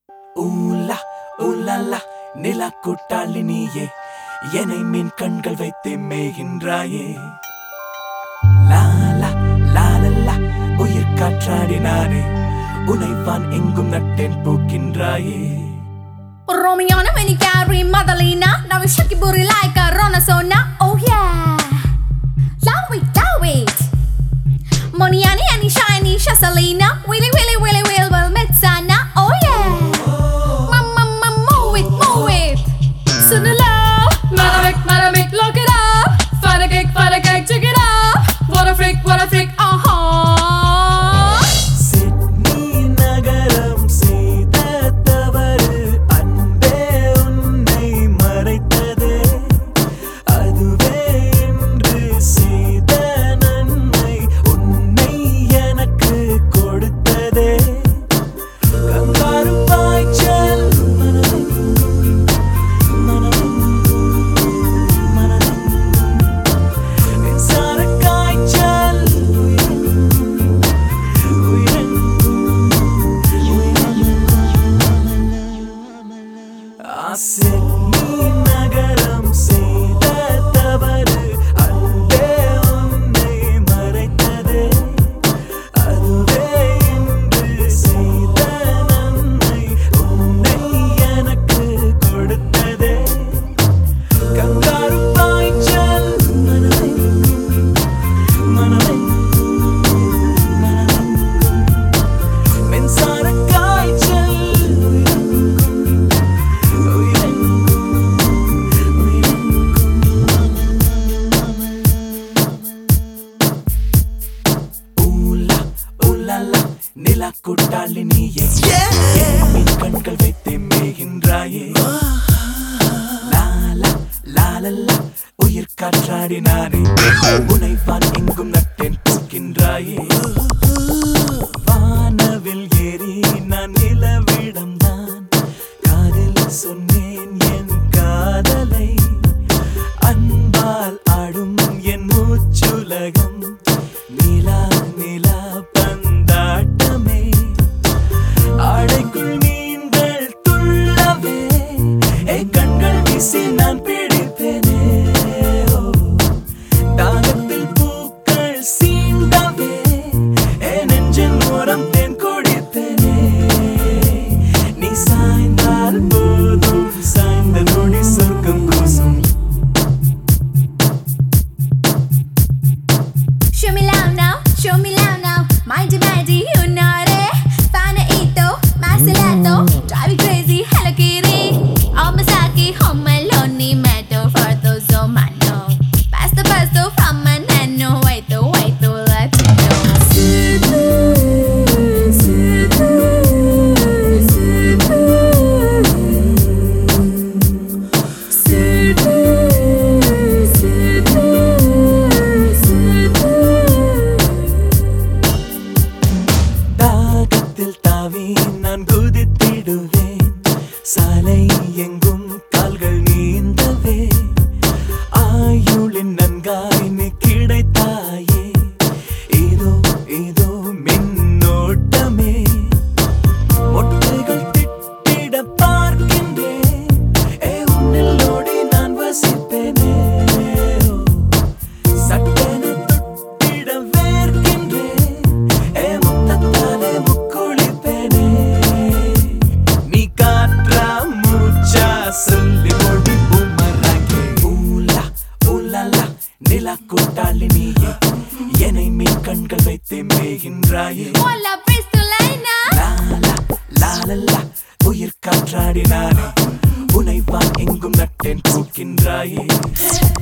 ஊலா ஊலாலா நிலா கூட்டாளி நீயே என்னை மீன் கண்கள் வைத்தே மேகின்றாயே லாலா லாலல்லா உயிர் காற்றாடி நானே உனைவான் எங்கும் நட்டேன் பூக்கின்றாயே Romiana when you carry Madalena Now we shake your booty like a Ronasona Oh yeah Love it, love it Moniani and shiny Shasalina Willy willy willy will will Metsana Oh yeah Mama mama move it, move it Sunula Madamic, Madamic, look it up Find a kick, find a kick, check it up What a freak, what a freak, uh-huh Sydney நகரம் செய்த தவறு அன்பே உன்னை மறைத்ததே அதுவே இன்று செய்த நன்மை உன்னை எனக்கு கொடுத்ததே கங்காரு பாய்ச்சல் மனதெங்கும் மனதெங்கும் மனதெங்கும் மின்சார காய்ச்சல் நகரம் செய்த தவறு அன்பே உன்னை மறைத்ததே அதுவே இன்று செய்த நன்மை உன்னை எனக்கு கொடுத்ததே கங்காரு பாய்ச்சல் மனதெங்கும் மனதெங்கும் மனதெங்கும் மின்சார காய்ச்சல் உயிரெங்கும் உயிரெங்கும் உயிரெங்கும் ஊலா ஊலாலா நிலா கூட்டாளி நீயே என் மீன் கண்கள் வைத்தே மேகின்றாயே லாலா லாலல்லா உயிர் காற்றாடி நானே உனைவான் எங்கும் நட்டேன் பூக்கின்றாயே வானவில் ஏறி நான் நிலவிடம்தான் காதில் சொன்னேன் என் காதலை அன்பால் ஆடும் என் மூச்சுலகம் நிலா நிலா பந்தாட்டமே ஆடைக்குள் நீங்கள் துள்ளவே என் கண்கள் வீசி நான் பிடிப்பேனே ஓ. தாகத்தில் பூக்கள் சீண்டவே என் நெஞ்சின் ஓரம் தேன் குடிப்பேனே நீ சாய்ந்தால் போதும் சாய்ந்த நொடி சொர்க்கம் கூசும் Show me love now, show me love now. Mighty mighty, you know it. Fanaito, Marcelato, drive you crazy, Hello Kitty. Omasaki, home alone, matter for those so mano. Pasto, pasto, from a nano, wait, to wait, to let you தாகத்தில் தாவி நான் குதித்திடுவேன் சாலை எங்கும் கால்கள் நீந்தவே ஆயுளின் நன்காய் நீ கிடைத்தாயே இதோ இதோ மின்னோட்டமே மொட்டைகள் திட்டிட பார்க்கின்றேன் ஏ உன்னில் ஓடி நான் வசிப்பேனே ஓ. சட்டென தொட்டிட வேர்க்கின்றேன் ஏ முத்தத்தாலே முக்குளிப்பேனே நீ காற்றா மூச்சா சொல்லி மொழி பூமராங்கே ஊலா ஊலாலா நிலா கூட்டாளி நீயே என்னை மீன் கண்கள் வைத்தே மேகின்றாயே Hola, Bristolina. லாலா லாலல்லா உயிர் காற்றாடி நானே உனைவான் எங்கும் நட்டேன் பூக்கின்றாயே